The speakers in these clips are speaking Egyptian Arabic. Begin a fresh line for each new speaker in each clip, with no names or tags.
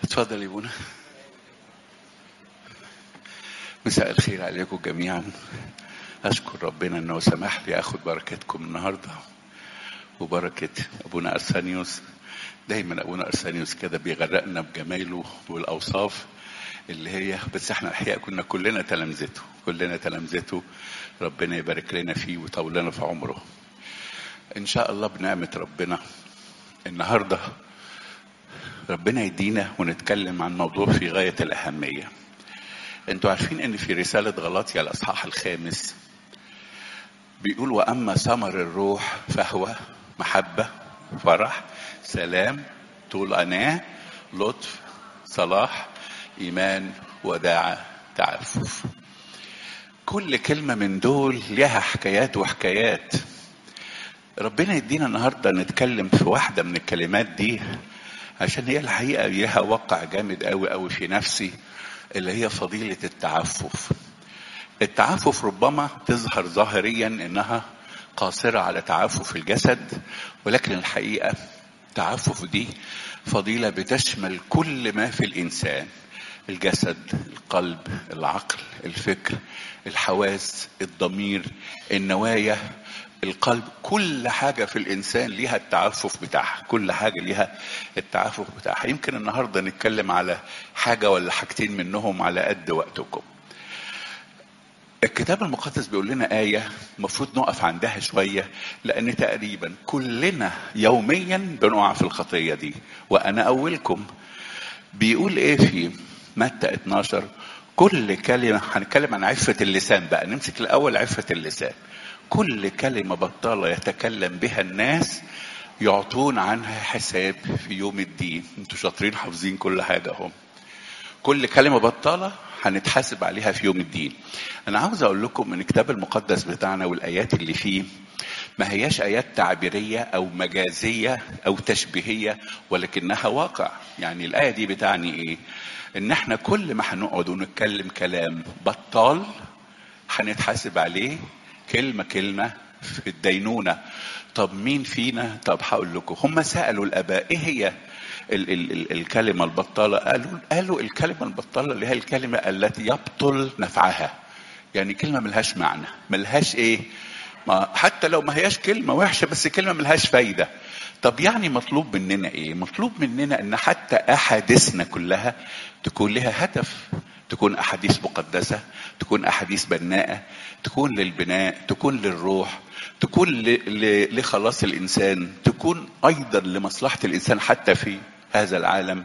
اتفضل يا ابونا مساء الخير عليكم جميعا اشكر ربنا انه سمح لي اخد بركتكم النهارده وبركه ابونا ارسانيوس دايما ابونا ارسانيوس كده بيغرقنا بجمايله والاوصاف اللي هي بس احنا الحقيقه كنا كلنا تلامذته كلنا تلامذته ربنا يبارك لنا فيه ويطول لنا في عمره ان شاء الله بنعمه ربنا النهارده ربنا يدينا ونتكلم عن موضوع في غايه الاهميه انتوا عارفين ان في رساله غلاطيا الاصحاح الخامس بيقول واما ثمر الروح فهو محبه فرح سلام طول اناه لطف صلاح ايمان وداعه تعفف كل كلمه من دول لها حكايات وحكايات ربنا يدينا النهارده نتكلم في واحده من الكلمات دي عشان هي الحقيقه ليها وقع جامد قوي قوي في نفسي اللي هي فضيله التعفف التعفف ربما تظهر ظاهريا انها قاصره على تعفف الجسد ولكن الحقيقه التعفف دي فضيله بتشمل كل ما في الانسان الجسد القلب العقل الفكر الحواس الضمير النوايا القلب كل حاجة في الإنسان ليها التعفف بتاعها كل حاجة ليها التعفف بتاعها يمكن النهاردة نتكلم على حاجة ولا حاجتين منهم على قد وقتكم الكتاب المقدس بيقول لنا آية المفروض نقف عندها شوية لأن تقريبا كلنا يوميا بنقع في الخطية دي وأنا أولكم بيقول إيه في متى 12 كل كلمة هنتكلم عن عفة اللسان بقى نمسك الأول عفة اللسان كل كلمة بطالة يتكلم بها الناس يعطون عنها حساب في يوم الدين انتوا شاطرين حافظين كل حاجة هم كل كلمة بطالة هنتحاسب عليها في يوم الدين انا عاوز اقول لكم من الكتاب المقدس بتاعنا والايات اللي فيه ما هياش ايات تعبيريه او مجازيه او تشبيهيه ولكنها واقع يعني الايه دي بتعني ايه ان احنا كل ما هنقعد ونتكلم كلام بطال هنتحاسب عليه كلمه كلمه في الدينونه طب مين فينا طب هقول لكم هم سالوا الاباء ايه هي ال ال ال الكلمه البطاله قالوا قالوا الكلمه البطاله اللي هي الكلمه التي يبطل نفعها يعني كلمه ملهاش معنى ملهاش ايه ما حتى لو ما هياش كلمه وحشه بس كلمه ملهاش فايده طب يعني مطلوب مننا ايه مطلوب مننا ان حتى احاديثنا كلها تكون لها هدف تكون احاديث مقدسه تكون احاديث بناءه تكون للبناء تكون للروح تكون لخلاص الانسان تكون ايضا لمصلحه الانسان حتى في هذا العالم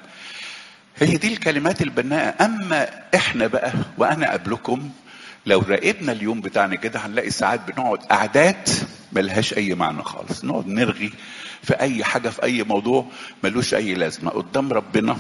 هي دي الكلمات البناءه اما احنا بقى وانا قبلكم لو راقبنا اليوم بتاعنا كده هنلاقي ساعات بنقعد قعدات ملهاش اي معنى خالص نقعد نرغي في اي حاجه في اي موضوع ملوش اي لازمه قدام ربنا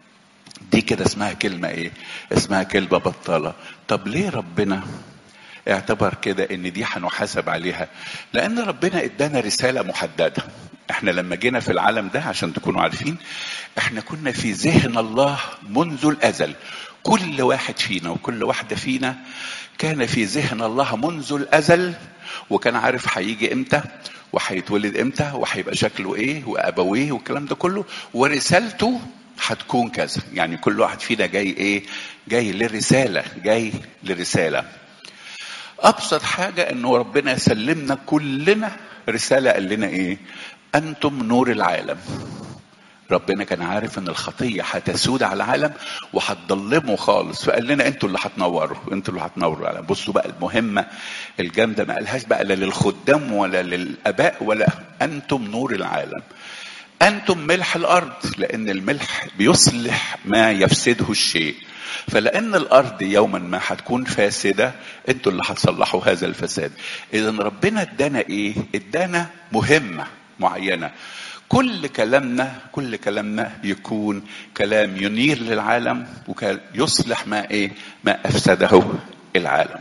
دي كده اسمها كلمه ايه اسمها كلمه بطاله طب ليه ربنا اعتبر كده ان دي هنحاسب عليها لان ربنا ادانا رساله محدده احنا لما جينا في العالم ده عشان تكونوا عارفين احنا كنا في ذهن الله منذ الازل كل واحد فينا وكل واحده فينا كان في ذهن الله منذ الازل وكان عارف هيجي امتى وهيتولد امتى وهيبقى شكله ايه وابويه والكلام ده كله ورسالته هتكون كذا يعني كل واحد فينا جاي ايه جاي لرساله جاي لرساله ابسط حاجه انه ربنا يسلمنا كلنا رساله قال لنا ايه انتم نور العالم ربنا كان عارف ان الخطيه هتسود على العالم وهتضلمه خالص فقال لنا انتوا اللي هتنوروا انتوا اللي هتنوروا العالم بصوا بقى المهمه الجامده ما قالهاش بقى لا للخدام ولا للاباء ولا انتم نور العالم انتم ملح الارض لان الملح بيصلح ما يفسده الشيء فلان الارض يوما ما هتكون فاسده انتوا اللي هتصلحوا هذا الفساد اذا ربنا ادانا ايه ادانا مهمه معينه كل كلامنا كل كلامنا يكون كلام ينير للعالم ويصلح ما ايه ما افسده العالم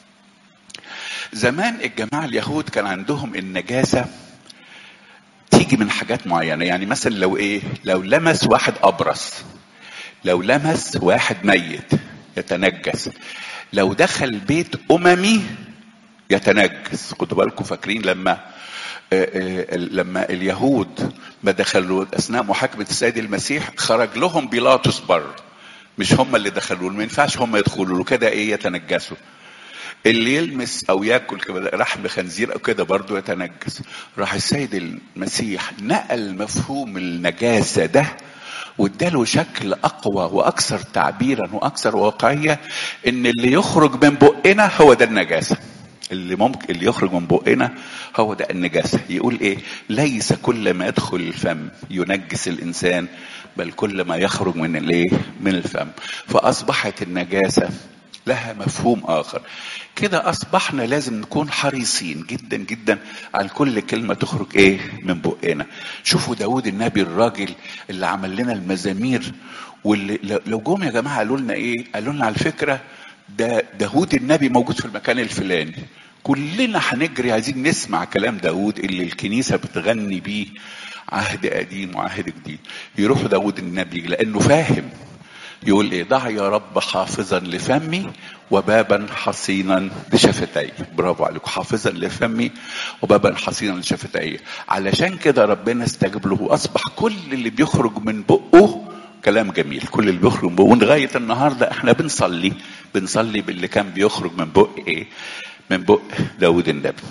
زمان الجماعه اليهود كان عندهم النجاسه تيجي من حاجات معينه يعني مثلا لو ايه لو لمس واحد ابرص لو لمس واحد ميت يتنجس لو دخل بيت اممي يتنجس خدوا بالكم فاكرين لما آه، آه، لما اليهود ما دخلوا اثناء محاكمه السيد المسيح خرج لهم بيلاطس بره مش هم اللي دخلوا له ما ينفعش هم يدخلوا له كده ايه يتنجسوا اللي يلمس او ياكل كده لحم خنزير او كده برضه يتنجس راح السيد المسيح نقل مفهوم النجاسه ده واداله شكل اقوى واكثر تعبيرا واكثر واقعيه ان اللي يخرج من بقنا هو ده النجاسه اللي ممكن اللي يخرج من بقنا هو ده النجاسه يقول ايه ليس كل ما يدخل الفم ينجس الانسان بل كل ما يخرج من الايه من الفم فاصبحت النجاسه لها مفهوم اخر كده اصبحنا لازم نكون حريصين جدا جدا على كل كلمه تخرج ايه من بقنا شوفوا داود النبي الراجل اللي عمل لنا المزامير واللي لو- لو جم يا جماعه قالوا لنا ايه قالوا لنا على فكره ده داود النبي موجود في المكان الفلاني كلنا هنجري عايزين نسمع كلام داود اللي الكنيسه بتغني بيه عهد قديم وعهد جديد يروح داود النبي لانه فاهم يقول ايه ضع يا رب حافظا لفمي وبابا حصينا لشفتي برافو عليكم حافظا لفمي وبابا حصينا لشفتي علشان كده ربنا استجاب له واصبح كل اللي بيخرج من بقه كلام جميل كل اللي بيخرج من بقه ولغايه النهارده احنا بنصلي بنصلي باللي كان بيخرج من بق ايه من بق داود النبي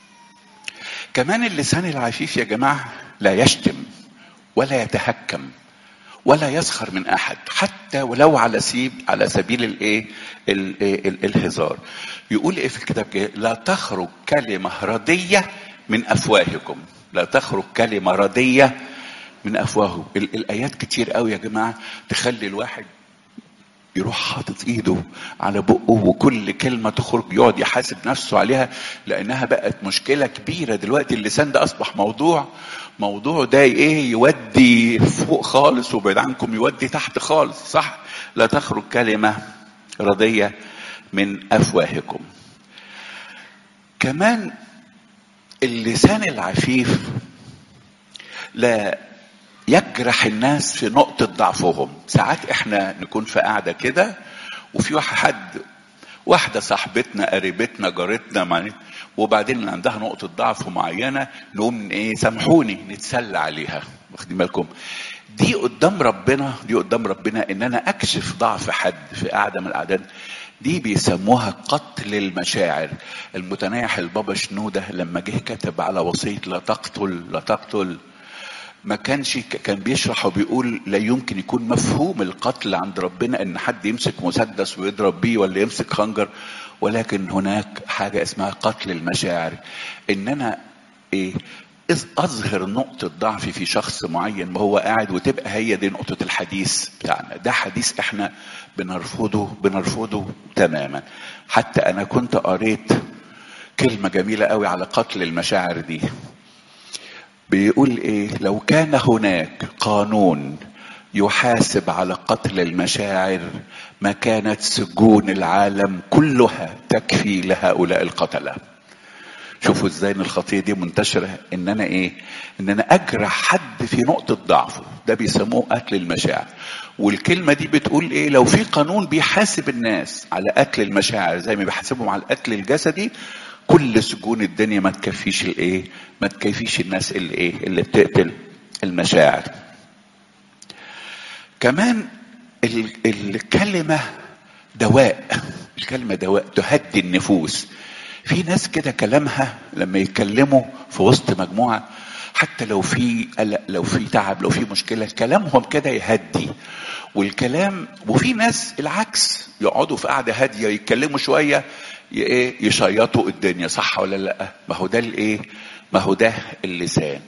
كمان اللسان العفيف يا جماعه لا يشتم ولا يتهكم ولا يسخر من احد حتى ولو على سيب على سبيل الايه ال- ال- الهزار يقول ايه في الكتاب كده لا تخرج كلمه رديه من افواهكم لا تخرج كلمه رديه من افواههم ال- الايات كتير قوي يا جماعه تخلي الواحد يروح حاطط ايده على بقه وكل كلمه تخرج يقعد يحاسب نفسه عليها لانها بقت مشكله كبيره دلوقتي اللسان ده اصبح موضوع موضوع ده ايه يودي فوق خالص وبعيد عنكم يودي تحت خالص صح لا تخرج كلمه رضيه من افواهكم كمان اللسان العفيف لا يجرح الناس في نقطة ضعفهم ساعات احنا نكون في قاعدة كده وفي واحد حد واحدة صاحبتنا قريبتنا جارتنا معني وبعدين عندها نقطة ضعف معينة نقوم ايه سامحوني نتسلى عليها واخدين بالكم دي قدام ربنا دي قدام ربنا ان انا اكشف ضعف حد في قاعدة من القعدات دي بيسموها قتل المشاعر المتنايح البابا شنودة لما جه كتب على وصية لا تقتل لا تقتل ما كانش كان بيشرح وبيقول لا يمكن يكون مفهوم القتل عند ربنا ان حد يمسك مسدس ويضرب بيه ولا يمسك خنجر ولكن هناك حاجه اسمها قتل المشاعر ان انا ايه إذ اظهر نقطة ضعفي في شخص معين وهو قاعد وتبقى هي دي نقطة الحديث بتاعنا ده حديث احنا بنرفضه بنرفضه تماما حتى انا كنت قريت كلمة جميلة قوي على قتل المشاعر دي بيقول ايه لو كان هناك قانون يحاسب على قتل المشاعر ما كانت سجون العالم كلها تكفي لهؤلاء القتله شوفوا ازاي ان الخطيه دي منتشره ان انا ايه ان انا اجرح حد في نقطه ضعفه ده بيسموه قتل المشاعر والكلمه دي بتقول ايه لو في قانون بيحاسب الناس على قتل المشاعر زي ما بيحاسبهم على القتل الجسدي كل سجون الدنيا ما تكفيش الايه ما تكفيش الناس اللي ايه اللي بتقتل المشاعر كمان ال- الكلمه دواء الكلمه دواء تهدي النفوس في ناس كده كلامها لما يتكلموا في وسط مجموعه حتى لو في قلق لو في تعب لو في مشكله كلامهم كده يهدي والكلام وفي ناس العكس يقعدوا في قعده هاديه يتكلموا شويه ي- ايه يشيطوا الدنيا صح ولا لا ما هو ده الايه ما هو ده اللسان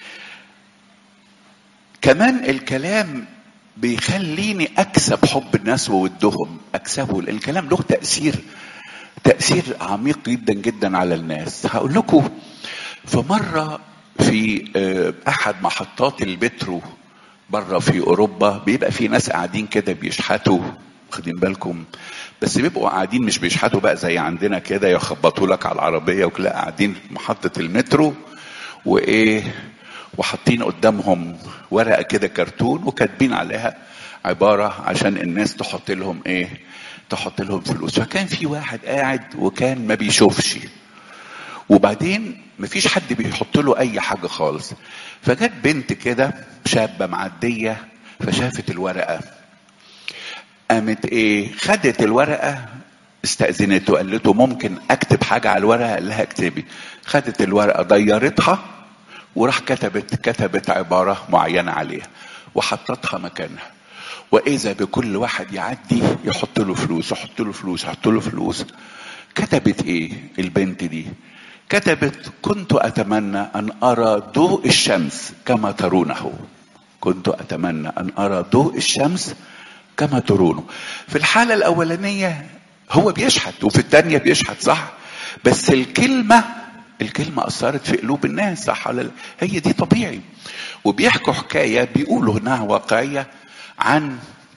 كمان الكلام بيخليني اكسب حب الناس وودهم اكسبه لان الكلام له تاثير تاثير عميق جدا جدا على الناس هقول لكم في مره في آه، احد محطات المترو بره في اوروبا بيبقى في ناس قاعدين كده بيشحتوا واخدين بالكم بس بيبقوا قاعدين مش بيشحتوا بقى زي عندنا كده يخبطوا لك على العربيه وكلا قاعدين في محطه المترو وايه وحاطين قدامهم ورقه كده كرتون وكاتبين عليها عباره عشان الناس تحط لهم ايه تحط لهم فلوس فكان في واحد قاعد وكان ما بيشوفش وبعدين مفيش حد بيحط له اي حاجه خالص فجت بنت كده شابه معديه فشافت الورقه قامت ايه خدت الورقه استأذنته قالت له ممكن اكتب حاجه على الورقه قال لها اكتبي خدت الورقه ضيرتها وراح كتبت كتبت عباره معينه عليها وحطتها مكانها واذا بكل واحد يعدي يحط له فلوس يحط له فلوس يحط له فلوس كتبت ايه البنت دي كتبت كنت اتمنى ان ارى ضوء الشمس كما ترونه كنت اتمنى ان ارى ضوء الشمس كما ترونه في الحاله الاولانيه هو بيشحت وفي الثانيه بيشحت صح بس الكلمه الكلمة أثرت في قلوب الناس صح ولا لا؟ هي دي طبيعي وبيحكوا حكاية بيقولوا إنها واقعية عن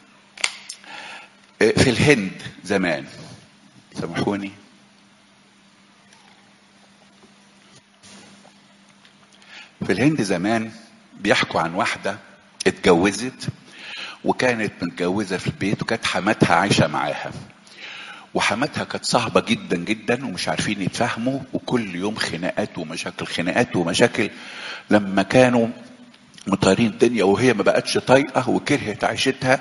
في الهند زمان سامحوني في الهند زمان بيحكوا عن واحدة اتجوزت وكانت متجوزة في البيت وكانت حماتها عايشة معاها وحماتها كانت صعبة جدا جدا ومش عارفين يتفاهموا وكل يوم خناقات ومشاكل خناقات ومشاكل لما كانوا مطيرين الدنيا وهي ما بقتش طايقة وكرهت عيشتها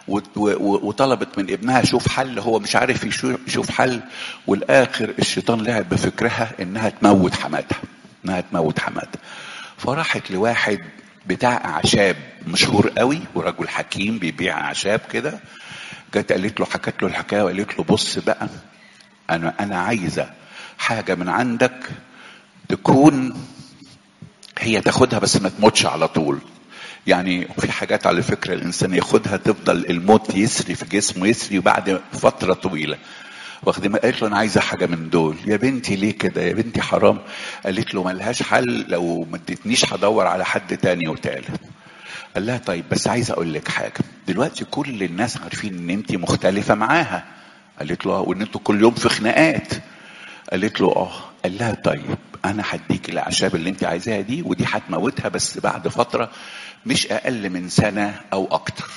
وطلبت من ابنها شوف حل هو مش عارف يشوف حل والاخر الشيطان لعب بفكرها انها تموت حماتها انها تموت حماتها فراحت لواحد بتاع اعشاب مشهور قوي ورجل حكيم بيبيع اعشاب كده جت قالت له حكت له الحكايه وقالت له بص بقى انا انا عايزه حاجه من عندك تكون هي تاخدها بس ما تموتش على طول يعني في حاجات على فكره الانسان ياخدها تفضل الموت يسري في جسمه يسري بعد فتره طويله واخد ما قالت له انا عايزه حاجه من دول يا بنتي ليه كده يا بنتي حرام قالت له ملهاش حل لو ما اديتنيش هدور على حد تاني وتالت قال لها طيب بس عايز اقول لك حاجه دلوقتي كل الناس عارفين ان انت مختلفه معاها قالت له اه وان انتوا كل يوم في خناقات قالت له اه قال لها طيب انا هديك الاعشاب اللي انت عايزاها دي ودي هتموتها بس بعد فتره مش اقل من سنه او اكتر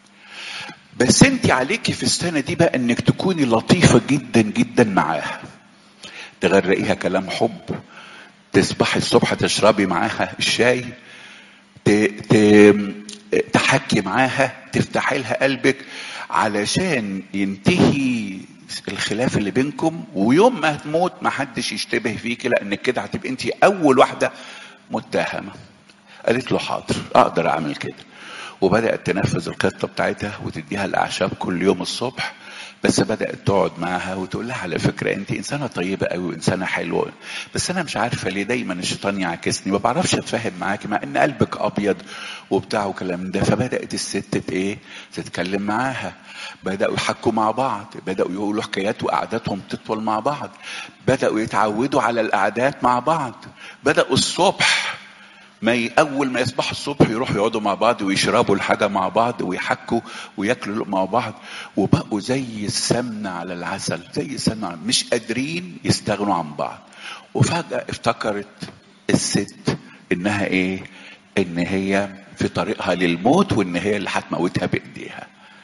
بس انت عليكي في السنه دي بقى انك تكوني لطيفه جدا جدا معاها تغرقيها كلام حب تصبحي الصبح تشربي معاها الشاي ت... ت... تحكي معاها تفتحي لها قلبك علشان ينتهي الخلاف اللي بينكم ويوم ما هتموت ما حدش يشتبه فيكي لانك كده هتبقى انت اول واحده متهمه قالت له حاضر اقدر اعمل كده وبدات تنفذ الخطه بتاعتها وتديها الاعشاب كل يوم الصبح بس بدات تقعد معاها وتقول لها على فكره انت انسانه طيبه قوي وانسانه حلوه بس انا مش عارفه ليه دايما الشيطان يعاكسني ما بعرفش اتفاهم معاكي مع ان قلبك ابيض وبتاع وكلام ده فبدات الست ايه تتكلم معاها بداوا يحكوا مع بعض بداوا يقولوا حكايات وقعداتهم تطول مع بعض بداوا يتعودوا على القعدات مع بعض بداوا الصبح ما ي... اول ما يصبحوا الصبح يروحوا يقعدوا مع بعض ويشربوا الحاجه مع بعض ويحكوا وياكلوا مع بعض وبقوا زي السمن على العسل زي السمن على... مش قادرين يستغنوا عن بعض وفجاه افتكرت الست انها ايه ان هي في طريقها للموت وان هي اللي هتموتها بايديها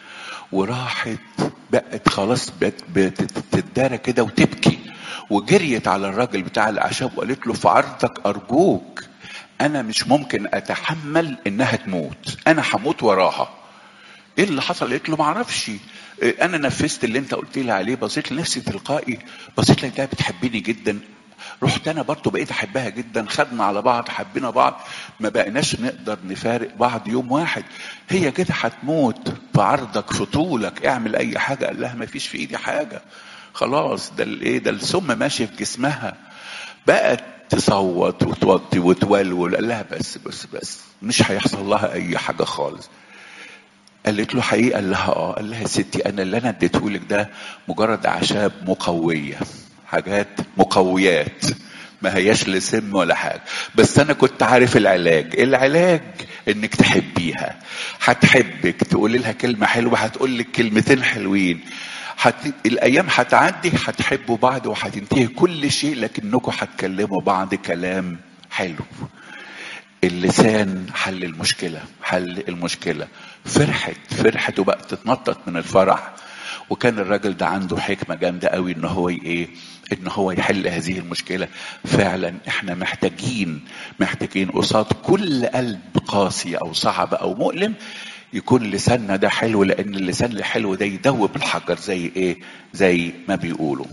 وراحت بقت خلاص بقت بتتدارى كده وتبكي وجريت على الراجل بتاع الاعشاب وقالت له في عرضك ارجوك انا مش ممكن اتحمل انها تموت انا هموت وراها ايه اللي حصل قلت له معرفش انا نفذت اللي انت قلت لي عليه بصيت لنفسي تلقائي بصيت لك ده بتحبني جدا رحت انا برضه بقيت احبها جدا خدنا على بعض حبينا بعض ما بقيناش نقدر نفارق بعض يوم واحد هي كده هتموت في عرضك في طولك اعمل اي حاجه قال لها ما فيش في ايدي حاجه خلاص ده الايه ده السم ماشي في جسمها بقت تصوت وتوطي وتولول قال لها بس بس بس مش هيحصل لها اي حاجه خالص قالت له حقيقه قال لها اه قال لها يا ستي انا اللي انا اديتهولك ده مجرد اعشاب مقويه حاجات مقويات ما هياش لسم ولا حاجه بس انا كنت عارف العلاج العلاج انك تحبيها هتحبك تقولي لها كلمه حلوه هتقول لك كلمتين حلوين حت... الايام هتعدي هتحبوا بعض وهتنتهي كل شيء لكنكم هتكلموا بعض كلام حلو اللسان حل المشكله حل المشكله فرحت فرحت وبقت تتنطط من الفرح وكان الراجل ده عنده حكمة جامدة قوي ان هو ايه ان هو يحل هذه المشكلة فعلا احنا محتاجين محتاجين قصاد كل قلب قاسي او صعب او مؤلم يكون لساننا ده حلو لان اللسان الحلو ده يدوب الحجر زي ايه زي ما بيقولوا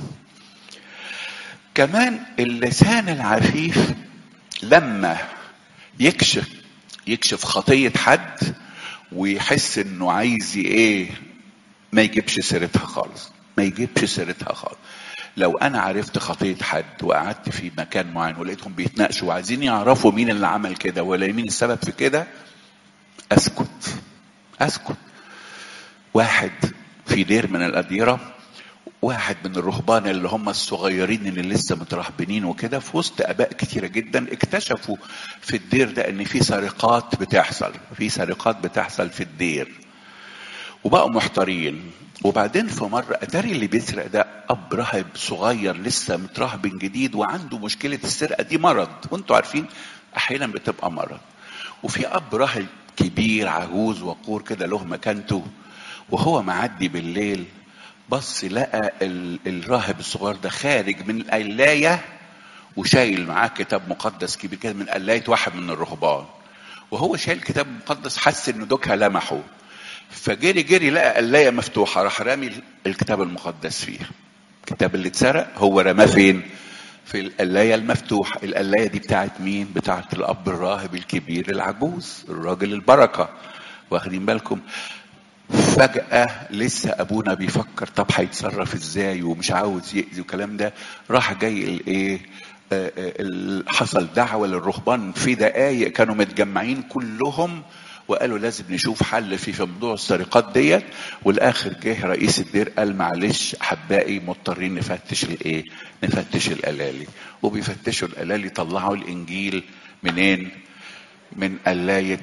كمان اللسان العفيف لما يكشف يكشف خطية حد ويحس انه عايز ايه ما يجيبش سيرتها خالص ما يجيبش سيرتها خالص لو انا عرفت خطية حد وقعدت في مكان معين ولقيتهم بيتناقشوا وعايزين يعرفوا مين اللي عمل كده ولا مين السبب في كده اسكت اسكت واحد في دير من الاديره واحد من الرهبان اللي هم الصغيرين اللي لسه مترهبنين وكده في وسط اباء كتيره جدا اكتشفوا في الدير ده ان في سرقات بتحصل في سرقات بتحصل في الدير وبقوا محتارين وبعدين في مرة أداري اللي بيسرق ده أب راهب صغير لسه مترهبن جديد وعنده مشكلة السرقة دي مرض وانتوا عارفين أحيانا بتبقى مرض وفي أب راهب كبير عجوز وقور كده له مكانته وهو معدي بالليل بص لقى ال- الراهب الصغير ده خارج من القلاية وشايل معاه كتاب مقدس كبير كده من قلاية واحد من الرهبان وهو شايل كتاب مقدس حس انه دوكها لمحه فجري جري لقى قلاية مفتوحة راح رامي الكتاب المقدس فيها الكتاب اللي اتسرق هو رماه فين في القلاية المفتوحة القلاية دي بتاعت مين بتاعت الأب الراهب الكبير العجوز الراجل البركة واخدين بالكم فجأة لسه أبونا بيفكر طب هيتصرف ازاي ومش عاوز يأذي والكلام ده راح جاي الايه آه، آه، ال- حصل دعوة للرهبان في دقايق كانوا متجمعين كلهم وقالوا لازم نشوف حل في في موضوع السرقات ديت والاخر جه رئيس الدير قال معلش احبائي مضطرين نفتش الايه نفتش الالالي وبيفتشوا الالالي طلعوا الانجيل منين من قلايه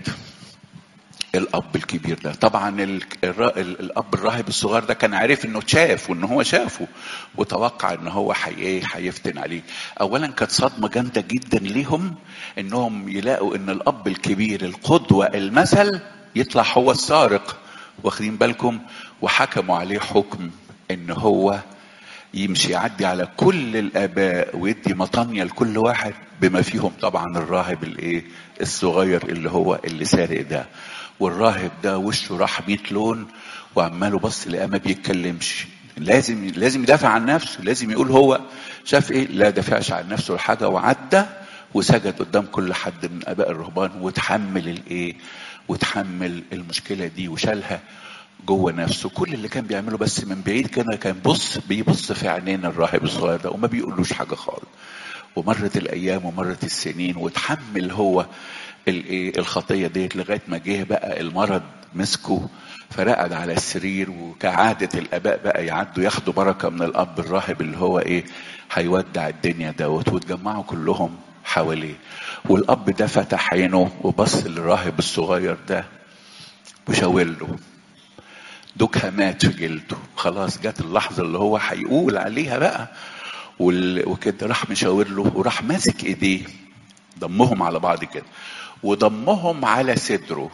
الاب الكبير ده طبعا ال- الر- ال- الاب الراهب الصغير ده كان عارف انه اتشاف وان هو شافه وتوقع ان هو حي ايه هيفتن عليه اولا كانت صدمه جامده جدا ليهم انهم يلاقوا ان الاب الكبير القدوه المثل يطلع هو السارق واخدين بالكم وحكموا عليه حكم ان هو يمشي يعدي على كل الاباء ويدي مطانيه لكل واحد بما فيهم طبعا الراهب الايه الصغير اللي هو اللي سارق ده والراهب ده وشه راح 100 لون وعماله بص لقاه ما بيتكلمش لازم لازم يدافع عن نفسه لازم يقول هو شاف ايه لا دافعش عن نفسه الحاجه وعدى وسجد قدام كل حد من اباء الرهبان وتحمل الايه وتحمل المشكله دي وشالها جوه نفسه كل اللي كان بيعمله بس من بعيد كده كان بص بيبص في عينين الراهب الصغير ده وما بيقولوش حاجه خالص ومرت الايام ومرت السنين وتحمل هو الايه الخطيه ديت لغايه ما جه بقى المرض مسكه فرقد على السرير وكعادة الآباء بقى يعدوا ياخدوا بركة من الأب الراهب اللي هو إيه هيودع الدنيا دوت واتجمعوا كلهم حواليه والأب ده فتح عينه وبص للراهب الصغير ده وشاور له دوكها مات في جلده خلاص جت اللحظة اللي هو هيقول عليها بقى وال- وكده راح مشاور له وراح ماسك ايديه ضمهم على بعض كده وضمهم على صدره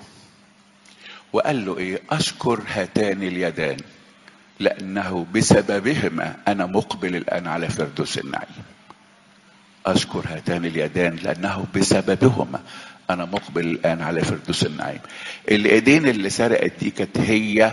وقال له ايه اشكر هاتان اليدان لانه بسببهما انا مقبل الان على فردوس النعيم اشكر هاتان اليدان لانه بسببهما انا مقبل الان على فردوس النعيم الايدين اللي سرقت دي كانت هي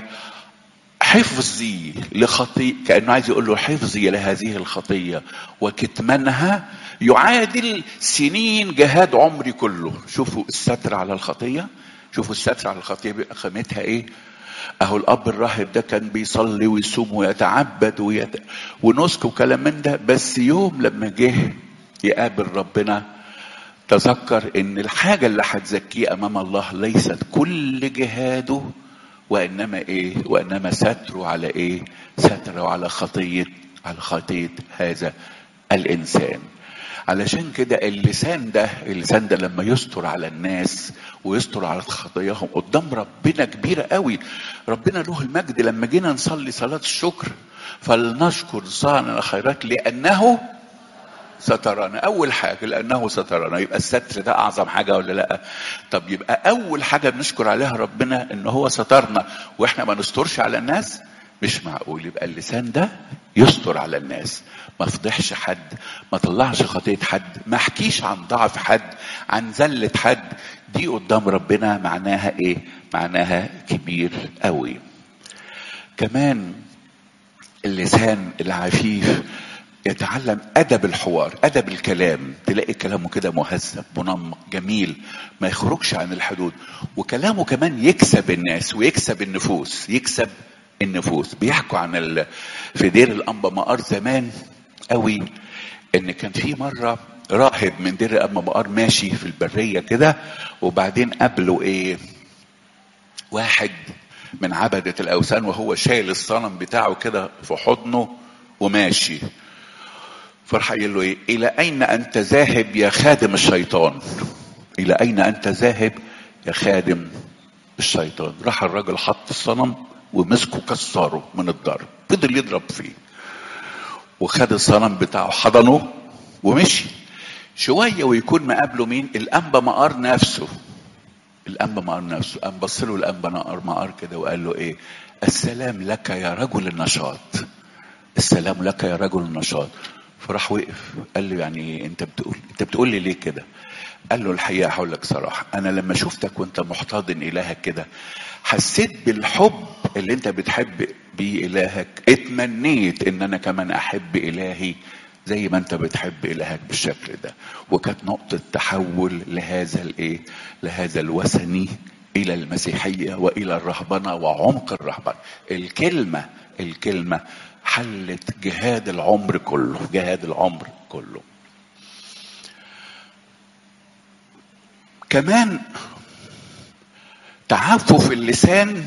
حفظي لخطيئة كأنه عايز يقول له حفظي لهذه الخطية وكتمانها يعادل سنين جهاد عمري كله شوفوا الستر على الخطية شوفوا الستر على الخطية بيبقى قيمتها ايه اهو الاب الراهب ده كان بيصلي ويصوم ويتعبد ويت... ونسك وكلام من ده بس يوم لما جه يقابل ربنا تذكر ان الحاجه اللي هتزكيه امام الله ليست كل جهاده وانما ايه وانما ستره على ايه ستره على خطيه على خطيه هذا الانسان علشان كده اللسان ده اللسان ده لما يستر على الناس ويستر على خطاياهم قدام ربنا كبيرة قوي ربنا له المجد لما جينا نصلي صلاة الشكر فلنشكر صانع الخيرات لأنه سترنا أول حاجة لأنه سترنا يبقى الستر ده أعظم حاجة ولا لأ طب يبقى أول حاجة بنشكر عليها ربنا إن هو سترنا وإحنا ما نسترش على الناس مش معقول يبقى اللسان ده يستر على الناس ما فضحش حد ما طلعش خطية حد ما احكيش عن ضعف حد عن زلة حد دي قدام ربنا معناها ايه معناها كبير قوي كمان اللسان العفيف يتعلم ادب الحوار ادب الكلام تلاقي كلامه كده مهذب منمق جميل ما يخرجش عن الحدود وكلامه كمان يكسب الناس ويكسب النفوس يكسب النفوس بيحكوا عن ال... في دير الانبا مقار زمان قوي ان كان في مره راهب من دير الانبا مقار ماشي في البريه كده وبعدين قابله ايه واحد من عبدة الأوثان وهو شايل الصنم بتاعه كده في حضنه وماشي فراح قايل له ايه الى اين انت ذاهب يا خادم الشيطان الى اين انت ذاهب يا خادم الشيطان راح الراجل حط الصنم ومسكه كسره من الضرب فضل يضرب فيه وخد الصنم بتاعه حضنه ومشي شوية ويكون مقابله مين الأنبا مقار نفسه الأنبا مقار نفسه قام بص له الأنبا مقار مقار كده وقال له إيه السلام لك يا رجل النشاط السلام لك يا رجل النشاط فراح وقف قال له يعني انت بتقول انت بتقول لي ليه كده قال له الحقيقه هقول لك صراحه انا لما شفتك وانت محتضن الهك كده حسيت بالحب اللي انت بتحب بيه الهك اتمنيت ان انا كمان احب الهي زي ما انت بتحب الهك بالشكل ده وكانت نقطه تحول لهذا الايه لهذا الوثني الى المسيحيه والى الرهبنه وعمق الرهبنه الكلمه الكلمه حلت جهاد العمر كله جهاد العمر كله كمان تعفف اللسان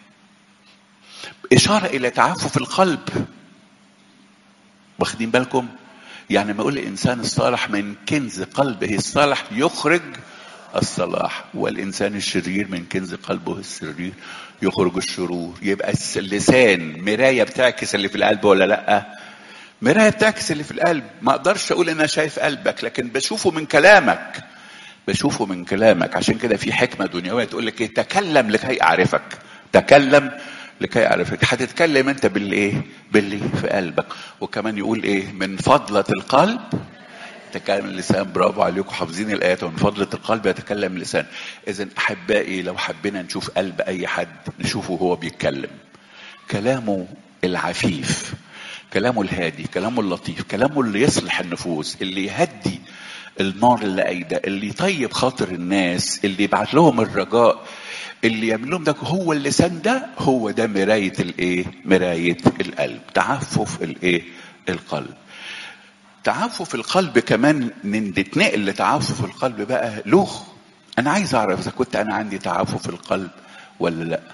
إشارة إلى تعفف القلب واخدين بالكم يعني ما يقول الإنسان الصالح من كنز قلبه الصالح يخرج الصلاح والإنسان الشرير من كنز قلبه الشرير يخرج الشرور يبقى اللسان مراية بتعكس اللي في القلب ولا لأ مراية بتعكس اللي في القلب ما أقدرش أقول أنا شايف قلبك لكن بشوفه من كلامك بشوفه من كلامك عشان كده في حكمة دنيوية تقول لك إيه تكلم لكي أعرفك تكلم لكي أعرفك هتتكلم أنت بالإيه باللي في قلبك وكمان يقول إيه من فضلة القلب يتكلم اللسان برافو عليكم حافظين الآيات ومن فضلة القلب يتكلم اللسان إذا أحبائي لو حبينا نشوف قلب أي حد نشوفه هو بيتكلم كلامه العفيف كلامه الهادي كلامه اللطيف كلامه اللي يصلح النفوس اللي يهدي النار اللي قايدة اللي يطيب خاطر الناس اللي يبعت لهم الرجاء اللي يعمل لهم ده هو اللسان ده هو ده مراية الايه مراية القلب تعفف الايه القلب تعفف القلب كمان نتنقل لتعفف القلب بقى له انا عايز اعرف اذا كنت انا عندي تعفف القلب ولا لا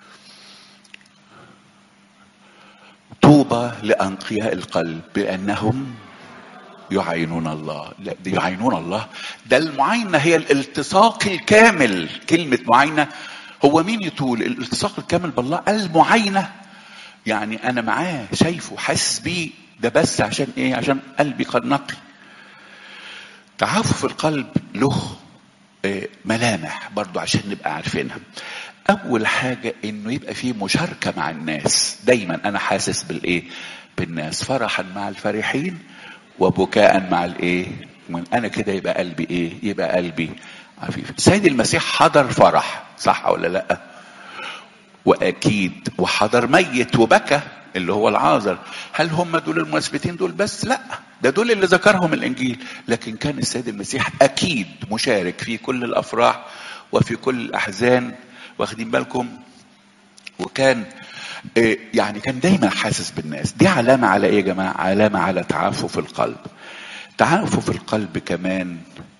طوبى لانقياء القلب بانهم يعينون الله لا دي يعينون الله ده المعاينه هي الالتصاق الكامل كلمه معاينه هو مين يطول الالتصاق الكامل بالله المعاينه يعني انا معاه شايفه حاسس بيه ده بس عشان ايه عشان قلبي قد نقي تعافف القلب له ملامح برضو عشان نبقى عارفينها اول حاجة انه يبقى فيه مشاركة مع الناس دايما انا حاسس بالايه بالناس فرحا مع الفرحين وبكاء مع الايه من انا كده يبقى قلبي ايه يبقى قلبي عفيف سيد المسيح حضر فرح صح ولا لا واكيد وحضر ميت وبكى اللي هو العازر هل هم دول المثبتين دول بس لا ده دول اللي ذكرهم الانجيل لكن كان السيد المسيح اكيد مشارك في كل الافراح وفي كل الاحزان واخدين بالكم وكان يعني كان دايما حاسس بالناس دي علامة على ايه يا جماعة علامة على تعافف القلب تعافف القلب كمان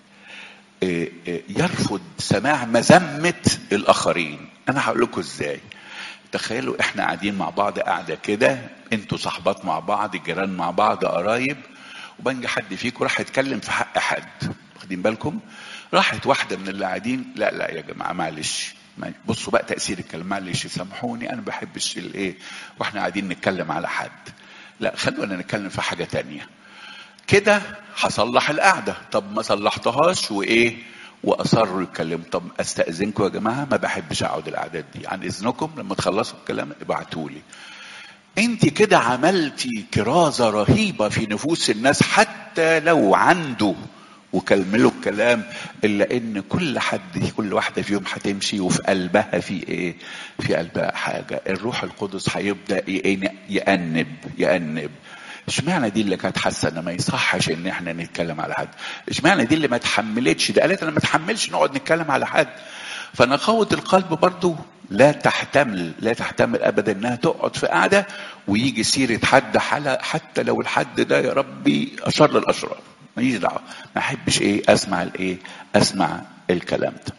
يرفض سماع مذمة الآخرين أنا هقول لكم إزاي تخيلوا إحنا قاعدين مع بعض قاعدة كده أنتوا صحبات مع بعض جيران مع بعض قرايب وبنجي حد فيكم راح يتكلم في حق حد واخدين بالكم راحت واحدة من اللي قاعدين لا لا يا جماعة معلش بصوا بقى تأثير الكلام معلش سامحوني أنا ما بحبش الإيه وإحنا قاعدين نتكلم على حد لا خلونا نتكلم في حاجة تانية كده هصلح القعدة طب ما صلحتهاش وإيه وأصروا يتكلموا طب أستأذنكم يا جماعة ما بحبش أقعد القعدات دي عن إذنكم لما تخلصوا الكلام ابعتوا لي انت كده عملتي كرازة رهيبة في نفوس الناس حتى لو عنده وكملوا الكلام الا ان كل حد كل واحده فيهم هتمشي وفي قلبها في ايه؟ في قلبها حاجه، الروح القدس هيبدا يأنب يأنب اشمعنى دي اللي كانت حاسه ان ما يصحش ان احنا نتكلم على حد؟ اشمعنى دي اللي ما تحملتش؟ ده قالت انا ما تحملش نقعد نتكلم على حد. فنقاوة القلب برضو لا تحتمل لا تحتمل ابدا انها تقعد في قعده ويجي سيره حد حتى لو الحد ده يا ربي اشر الاشرار. ماليش دعوه ما احبش ايه اسمع الايه اسمع الكلام ده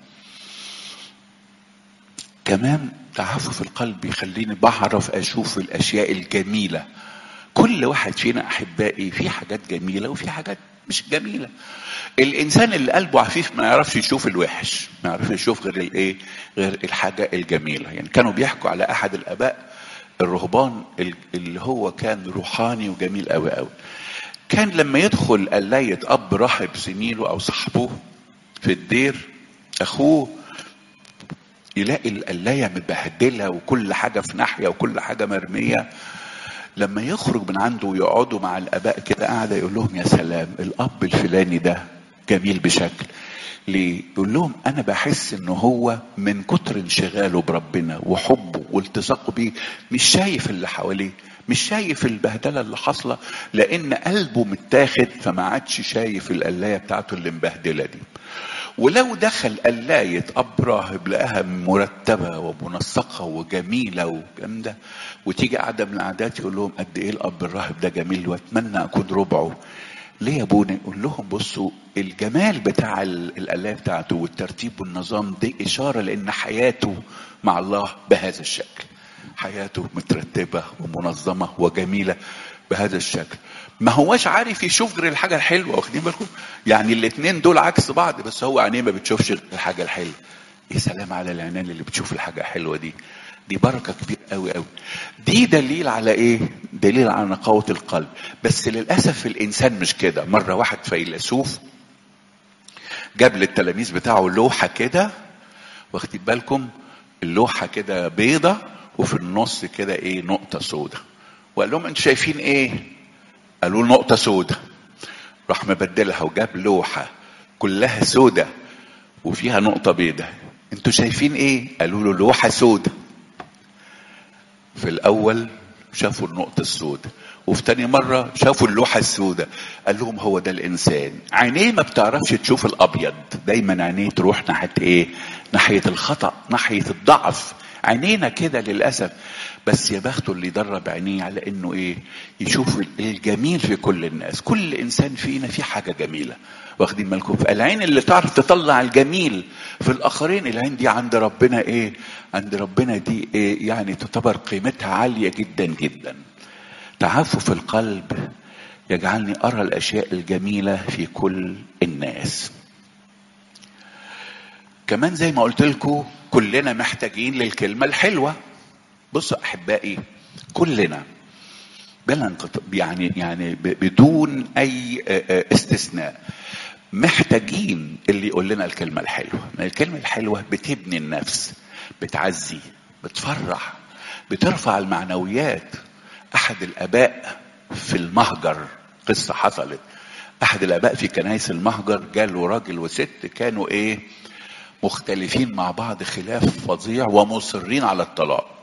كمان تعفف القلب يخليني بعرف اشوف الاشياء الجميله كل واحد فينا احبائي في حاجات جميله وفي حاجات مش جميله الانسان اللي قلبه عفيف ما يعرفش يشوف الوحش ما يعرفش يشوف غير الايه غير الحاجه الجميله يعني كانوا بيحكوا على احد الاباء الرهبان اللي هو كان روحاني وجميل قوي قوي كان لما يدخل قلاية أب راهب زميله أو صاحبه في الدير أخوه يلاقي القلاية مبهدلة وكل حاجة في ناحية وكل حاجة مرمية لما يخرج من عنده ويقعدوا مع الآباء كده قاعدة يقول لهم يا سلام الأب الفلاني ده جميل بشكل ليه؟ يقول لهم أنا بحس إن هو من كتر انشغاله بربنا وحبه والتصاقه بيه مش شايف اللي حواليه مش شايف البهدلة اللي حاصلة لأن قلبه متاخد فما عادش شايف القلاية بتاعته اللي مبهدلة دي ولو دخل قلاية أب راهب لقاها مرتبة ومنسقة وجميلة وجامدة وتيجي قعدة من القعدات يقول لهم قد إيه الأب الراهب ده جميل وأتمنى أكون ربعه ليه يا ابونا يقول لهم بصوا الجمال بتاع القلاية بتاعته والترتيب والنظام دي إشارة لأن حياته مع الله بهذا الشكل حياته مترتبة ومنظمة وجميلة بهذا الشكل ما هواش عارف يشوف غير الحاجة الحلوة واخدين بالكم يعني الاتنين دول عكس بعض بس هو عينيه ما بتشوفش غير الحاجة الحلوة يا سلام على العينين اللي بتشوف الحاجة الحلوة دي دي بركة كبيرة قوي قوي دي دليل على ايه دليل على نقاوة القلب بس للأسف الإنسان مش كده مرة واحد فيلسوف جاب للتلاميذ بتاعه لوحة كده واخدين بالكم اللوحة كده بيضة وفي النص كده ايه نقطة سودة وقال لهم انتوا شايفين ايه قالوا له نقطة سودة راح مبدلها وجاب لوحة كلها سودة وفيها نقطة بيضة انتوا شايفين ايه قالوا له لوحة سودة في الاول شافوا النقطة السوداء وفي تاني مرة شافوا اللوحة السوداء قال لهم هو ده الإنسان عينيه ما بتعرفش تشوف الأبيض دايما عينيه تروح ناحية إيه ناحية الخطأ ناحية الضعف عينينا كده للأسف بس يا بخته اللي يدرب عينيه على إنه إيه يشوف الجميل في كل الناس كل إنسان فينا في حاجة جميلة واخدين بالكم العين اللي تعرف تطلع الجميل في الآخرين العين دي عند ربنا إيه عند ربنا دي إيه يعني تعتبر قيمتها عالية جدا جدا تعفف القلب يجعلني أرى الأشياء الجميلة في كل الناس كمان زي ما قلت لكم كلنا محتاجين للكلمة الحلوة بصوا أحبائي كلنا بلا انقطاع يعني يعني بدون أي استثناء محتاجين اللي يقول لنا الكلمة الحلوة الكلمة الحلوة بتبني النفس بتعزي بتفرح بترفع المعنويات أحد الآباء في المهجر قصة حصلت أحد الآباء في كنايس المهجر جاله راجل وست كانوا إيه مختلفين مع بعض خلاف فظيع ومصرين على الطلاق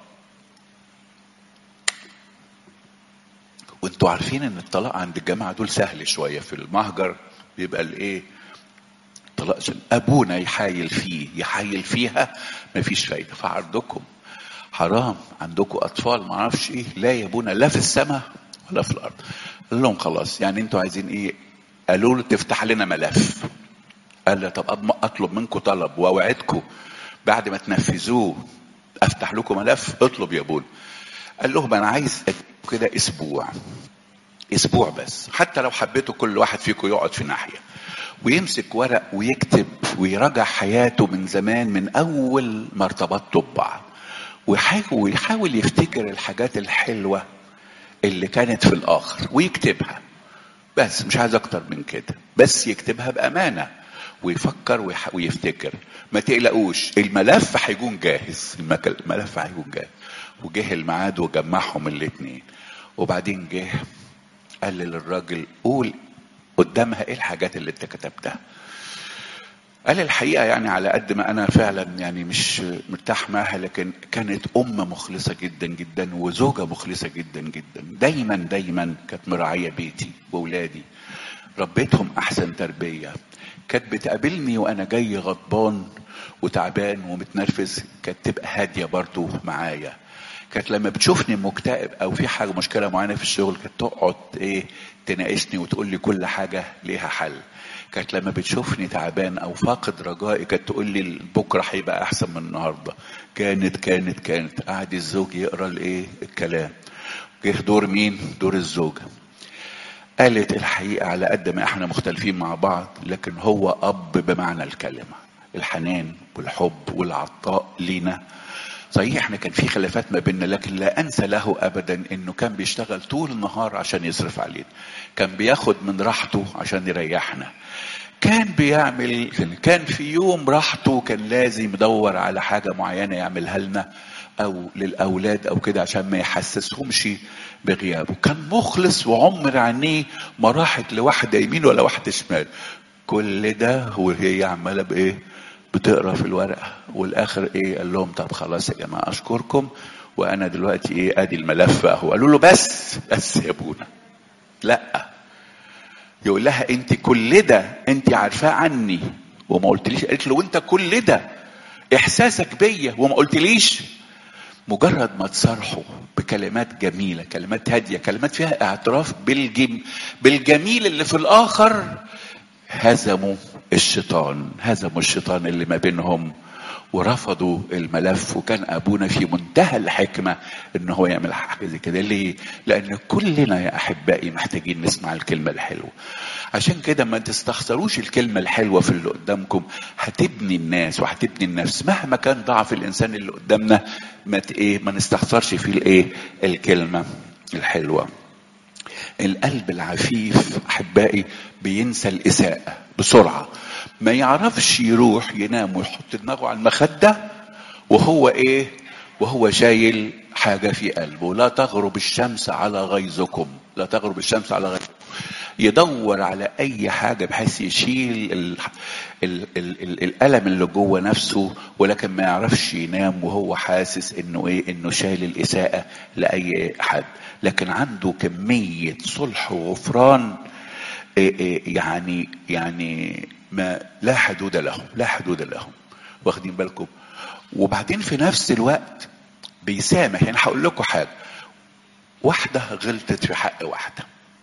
وانتوا عارفين ان الطلاق عند الجماعه دول سهل شويه في المهجر بيبقى الايه طلاق سهل. ابونا يحايل فيه يحايل فيها مفيش فايده فعندكم حرام عندكم اطفال ما اعرفش ايه لا يا ابونا لا في السماء ولا في الارض قال لهم خلاص يعني انتوا عايزين ايه قالوا له تفتح لنا ملف قال له طب اطلب منكم طلب واوعدكم بعد ما تنفذوه افتح لكم ملف اطلب يا ابونا قال لهم انا عايز كده اسبوع اسبوع بس حتى لو حبيتوا كل واحد فيكم يقعد في ناحيه ويمسك ورق ويكتب ويراجع حياته من زمان من اول ما ارتبطتوا ببعض ويحاول ويحاول يفتكر الحاجات الحلوه اللي كانت في الاخر ويكتبها بس مش عايز اكتر من كده بس يكتبها بامانه ويفكر ويح... ويفتكر ما تقلقوش الملف هيكون جاهز الملف هيكون جاهز وجه الميعاد وجمعهم الاتنين وبعدين جه قال للراجل قول قدامها ايه الحاجات اللي انت كتبتها قال الحقيقة يعني على قد ما أنا فعلا يعني مش مرتاح معاها لكن كانت أم مخلصة جدا جدا وزوجة مخلصة جدا جدا دايما دايما كانت مراعية بيتي وأولادي ربيتهم أحسن تربية كانت بتقابلني وأنا جاي غضبان وتعبان ومتنرفز كانت تبقى هادية برضو معايا كانت لما بتشوفني مكتئب او في حاجه مشكله معينه في الشغل كانت تقعد ايه تناقشني وتقول لي كل حاجه ليها حل كانت لما بتشوفني تعبان او فاقد رجائي كانت تقول لي بكره هيبقى احسن من النهارده كانت كانت كانت قاعد الزوج يقرا الايه الكلام جه دور مين دور الزوجه قالت الحقيقه على قد ما احنا مختلفين مع بعض لكن هو اب بمعنى الكلمه الحنان والحب والعطاء لينا صحيح احنا كان في خلافات ما بيننا لكن لا انسى له ابدا انه كان بيشتغل طول النهار عشان يصرف علينا كان بياخد من راحته عشان يريحنا كان بيعمل كان في يوم راحته كان لازم يدور على حاجة معينة يعملها لنا أو للأولاد أو كده عشان ما يحسسهمش بغيابه كان مخلص وعمر عينيه ما راحت لواحدة يمين ولا واحدة شمال كل ده وهي عمالة بإيه بتقرا في الورقه والاخر ايه قال لهم طب خلاص يا جماعه اشكركم وانا دلوقتي ايه ادي الملف اهو قالوا له بس بس يا ابونا لا يقول لها انت كل ده انت عارفاه عني وما قلتليش قالت له وانت كل ده احساسك بيا وما قلتليش مجرد ما تصارحوا بكلمات جميله كلمات هاديه كلمات فيها اعتراف بالجم بالجميل اللي في الاخر هزموا الشيطان هزموا الشيطان اللي ما بينهم ورفضوا الملف وكان ابونا في منتهى الحكمه ان هو يعمل حاجه زي كده ليه؟ لان كلنا يا احبائي محتاجين نسمع الكلمه الحلوه. عشان كده ما تستخسروش الكلمه الحلوه في اللي قدامكم هتبني الناس وهتبني النفس مهما كان ضعف الانسان اللي قدامنا ما ايه ما نستخسرش فيه الايه؟ الكلمه الحلوه. القلب العفيف احبائي بينسى الاساءه بسرعه ما يعرفش يروح ينام ويحط دماغه على المخده وهو ايه وهو شايل حاجه في قلبه لا تغرب الشمس على غيظكم لا تغرب الشمس على غيظكم يدور على اي حاجه بحيث يشيل ال ال ال ال الالم اللي جوه نفسه ولكن ما يعرفش ينام وهو حاسس انه ايه انه شايل الاساءه لاي حد لكن عنده كميه صلح وغفران إيه إيه يعني يعني ما لا حدود لهم لا حدود لهم واخدين بالكم وبعدين في نفس الوقت بيسامح يعني هقول لكم حاجه واحده غلطت في حق واحده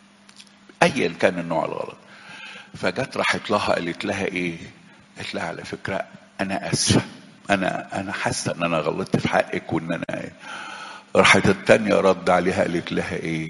ايا كان النوع الغلط فجت راحت لها قالت لها ايه قالت لها على فكره انا اسفه انا انا حاسه ان انا غلطت في حقك وان انا إيه. راحت التانية رد عليها قالت لها ايه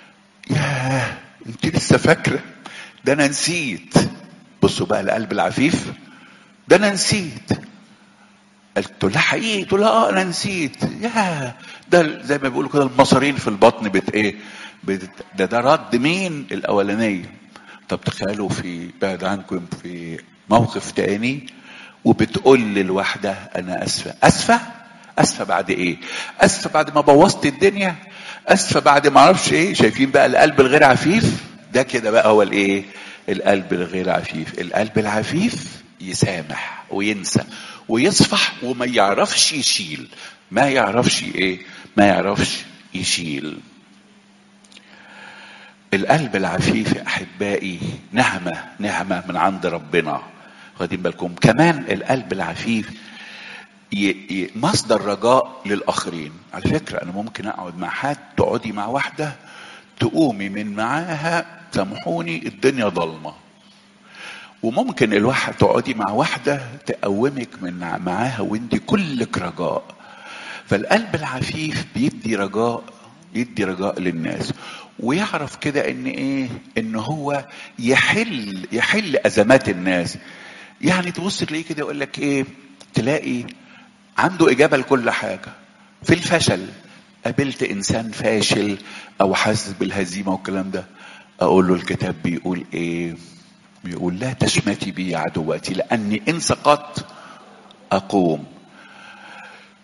ياه انت لسه فاكره ده انا نسيت بصوا بقى القلب العفيف ده انا نسيت قلت له حقيقي قلت لها اه انا نسيت يا ده زي ما بيقولوا كده المصارين في البطن بت ايه بت ده ده رد مين الاولانيه طب تخيلوا في بعد عنكم في موقف تاني وبتقول للواحده انا اسفه اسفه اسفه بعد ايه اسفه بعد ما بوظت الدنيا اسفه بعد ما اعرفش ايه شايفين بقى القلب الغير عفيف ده كده بقى هو الايه القلب الغير عفيف القلب العفيف يسامح وينسى ويصفح وما يعرفش يشيل ما يعرفش ايه ما يعرفش يشيل القلب العفيف يا احبائي نعمه نعمه من عند ربنا واخدين بالكم كمان القلب العفيف ي... ي... مصدر رجاء للاخرين على فكره انا ممكن اقعد مع حد تقعدي مع واحده تقومي من معاها سامحوني الدنيا ضلمه وممكن الواحد تقعدي مع واحده تقومك من معاها وانت كلك رجاء فالقلب العفيف بيدي رجاء يدي رجاء للناس ويعرف كده ان ايه ان هو يحل يحل ازمات الناس يعني تبص تلاقيه كده يقول لك ايه تلاقي عنده اجابه لكل حاجه في الفشل قابلت انسان فاشل او حاسس بالهزيمه والكلام ده اقول له الكتاب بيقول ايه بيقول لا تشمتي بي عدواتي لاني ان سقطت اقوم ان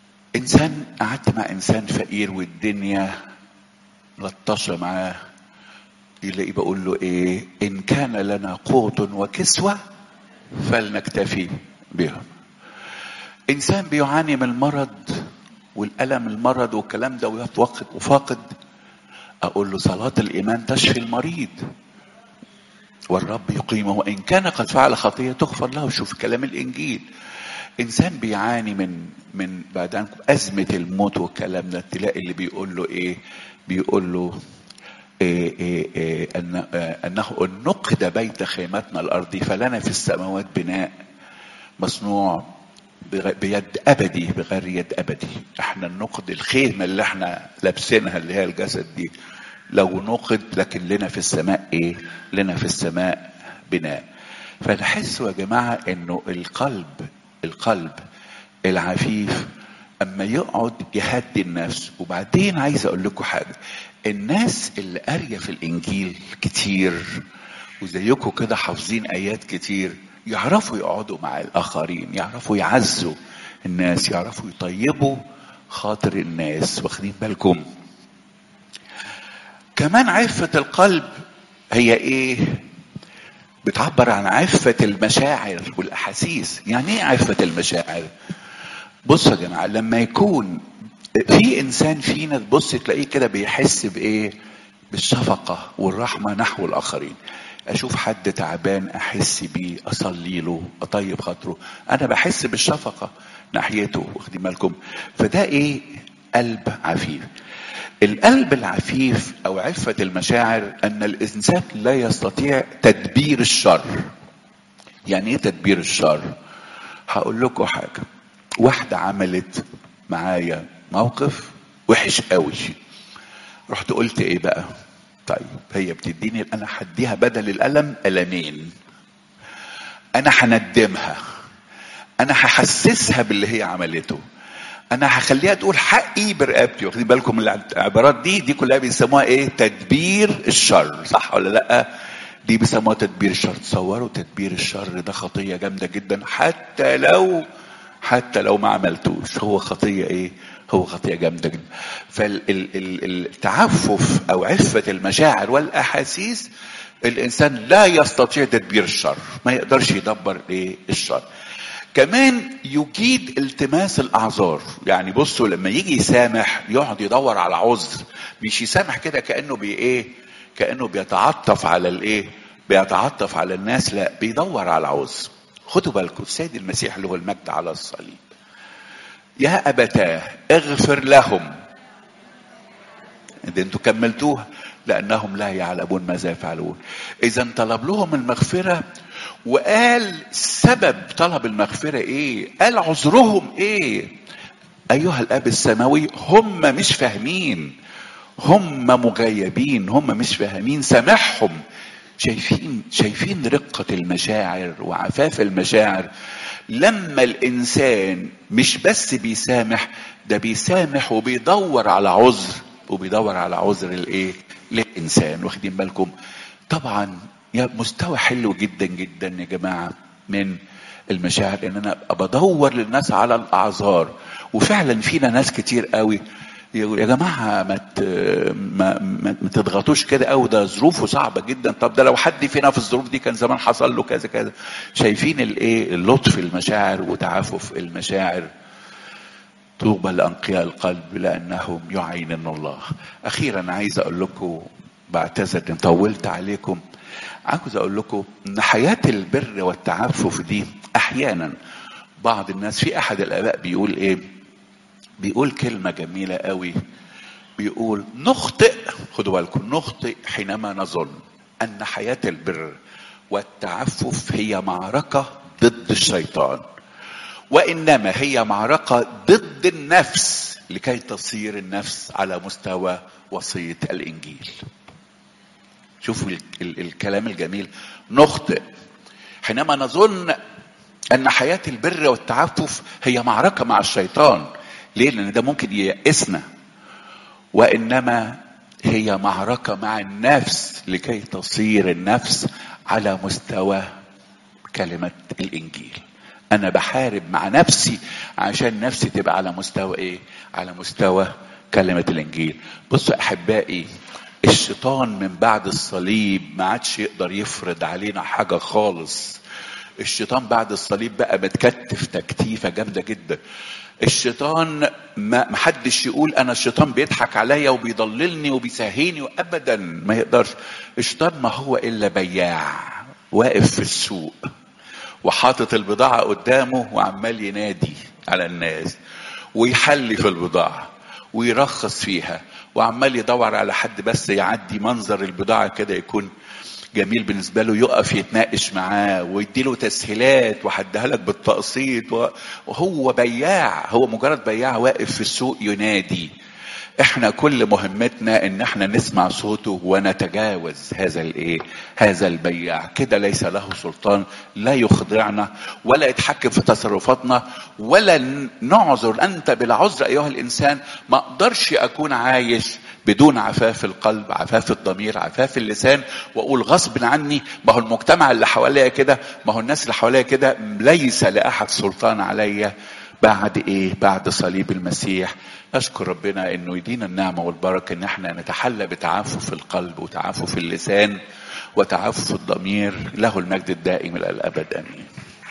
انسان قعدت مع انسان فقير والدنيا لطشه معاه يلاقي بقول له ايه ان كان لنا قوت وكسوه فلنكتفي بهم انسان بيعاني من المرض والالم المرض والكلام ده ويفقد وفاقد اقول له صلاه الايمان تشفي المريض والرب يقيمه وان كان قد فعل خطيه تغفر له شوف كلام الانجيل انسان بيعاني من من بعد عنكم ازمه الموت والكلام ده تلاقي اللي بيقول له ايه بيقول له إيه إيه إيه أن أنه إن نقد بيت خيمتنا الأرضي فلنا في السماوات بناء مصنوع بغ- بيد أبدي بغير يد أبدي احنا نقد الخيمة اللي احنا لابسينها اللي هي الجسد دي لو نقد لكن لنا في السماء ايه لنا في السماء بناء فنحسوا يا جماعة انه القلب القلب العفيف اما يقعد يهدي النفس وبعدين عايز اقول لكم حاجه الناس اللي قاريه في الانجيل كتير وزيكم كده حافظين ايات كتير يعرفوا يقعدوا مع الاخرين يعرفوا يعزوا الناس يعرفوا يطيبوا خاطر الناس واخدين بالكم كمان عفه القلب هي ايه بتعبر عن عفه المشاعر والاحاسيس يعني ايه عفه المشاعر بصوا يا جماعه لما يكون في انسان فينا تبص تلاقيه كده بيحس بايه بالشفقه والرحمه نحو الاخرين اشوف حد تعبان احس بيه اصلي له اطيب خاطره انا بحس بالشفقه ناحيته واخدين بالكم فده ايه قلب عفيف القلب العفيف او عفه المشاعر ان الانسان لا يستطيع تدبير الشر يعني ايه تدبير الشر هقول لكم حاجه واحده عملت معايا موقف وحش قوي رحت قلت ايه بقى طيب هي بتديني انا هديها بدل الالم المين انا هندمها انا هحسسها باللي هي عملته انا هخليها تقول حقي برقبتي واخدين بالكم من العبارات دي دي كلها بيسموها ايه تدبير الشر صح ولا لا دي بيسموها تدبير الشر تصوروا تدبير الشر ده خطيه جامده جدا حتى لو حتى لو ما عملتوش هو خطيه ايه هو خطيه جامده جدا فالتعفف او عفه المشاعر والاحاسيس الانسان لا يستطيع تدبير الشر ما يقدرش يدبر ايه الشر كمان يجيد التماس الاعذار يعني بصوا لما يجي يسامح يقعد يدور على عذر مش يسامح كده كانه بي ايه كانه بيتعطف على الايه بيتعطف على الناس لا بيدور على عذر خدوا بالكم السيد المسيح له المجد على الصليب يا ابتاه اغفر لهم ده انتوا كملتوها لانهم لا يعلمون ماذا يفعلون اذا طلب لهم المغفره وقال سبب طلب المغفره ايه قال عذرهم ايه ايها الاب السماوي هم مش فاهمين هم مغيبين هم مش فاهمين سامحهم شايفين شايفين رقة المشاعر وعفاف المشاعر لما الإنسان مش بس بيسامح ده بيسامح وبيدور على عذر وبيدور على عذر الإيه؟ للإنسان واخدين بالكم طبعا يا مستوى حلو جدا جدا يا جماعة من المشاعر ان انا ابقى بدور للناس على الاعذار وفعلا فينا ناس كتير قوي يا جماعه ما ما, ما تضغطوش كده قوي ده ظروفه صعبه جدا طب ده لو حد فينا في الظروف دي كان زمان حصل له كذا كذا شايفين الايه اللطف المشاعر وتعافف المشاعر طوبى لانقياء القلب لانهم يعينن الله اخيرا عايز اقول لكم بعتذر ان طولت عليكم عاوز اقول لكم ان حياه البر والتعفف دي احيانا بعض الناس في احد الاباء بيقول ايه بيقول كلمة جميلة قوي بيقول نخطئ خدوا بالكم نخطئ حينما نظن أن حياة البر والتعفف هي معركة ضد الشيطان وإنما هي معركة ضد النفس لكي تصير النفس على مستوى وصية الإنجيل شوفوا ال- ال- الكلام الجميل نخطئ حينما نظن أن حياة البر والتعفف هي معركة مع الشيطان ليه؟ لأن ده ممكن ييأسنا وإنما هي معركة مع النفس لكي تصير النفس على مستوى كلمة الإنجيل انا بحارب مع نفسي عشان نفسي تبقى على مستوى ايه على مستوى كلمة الانجيل بصوا احبائي الشيطان من بعد الصليب ما عادش يقدر يفرض علينا حاجة خالص الشيطان بعد الصليب بقى متكتف تكتيفة جامدة جدا الشيطان ما محدش يقول انا الشيطان بيضحك عليا وبيضللني وبيسهيني ابدا ما يقدرش الشيطان ما هو الا بياع واقف في السوق وحاطط البضاعة قدامه وعمال ينادي على الناس ويحلي في البضاعة ويرخص فيها وعمال يدور على حد بس يعدي منظر البضاعة كده يكون جميل بالنسبة له يقف يتناقش معاه ويديله تسهيلات وحدها لك بالتقسيط وهو بياع هو مجرد بياع واقف في السوق ينادي احنا كل مهمتنا ان احنا نسمع صوته ونتجاوز هذا الايه هذا البياع كده ليس له سلطان لا يخضعنا ولا يتحكم في تصرفاتنا ولا نعذر انت بلا عذر ايها الانسان ما اقدرش اكون عايش بدون عفاف القلب عفاف الضمير عفاف اللسان واقول غصب عني ما هو المجتمع اللي حواليا كده ما هو الناس اللي حواليا كده ليس لاحد سلطان عليا بعد ايه بعد صليب المسيح اشكر ربنا انه يدينا النعمه والبركه ان احنا نتحلى بتعافف القلب وتعافف اللسان وتعافف الضمير له المجد الدائم الى الابد امين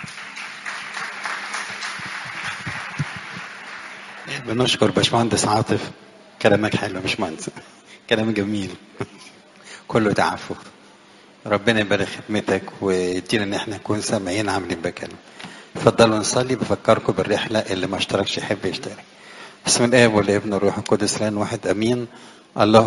بنشكر باشمهندس عاطف كلامك حلو يا باشمهندس كلام جميل كله تعافف ربنا يبارك خدمتك ويدينا ان احنا نكون سامعين عاملين بكلام اتفضلوا نصلي بفكركم بالرحله اللي ما اشتركش يحب يشترك بسم الاب والابن والروح القدس الان واحد امين الله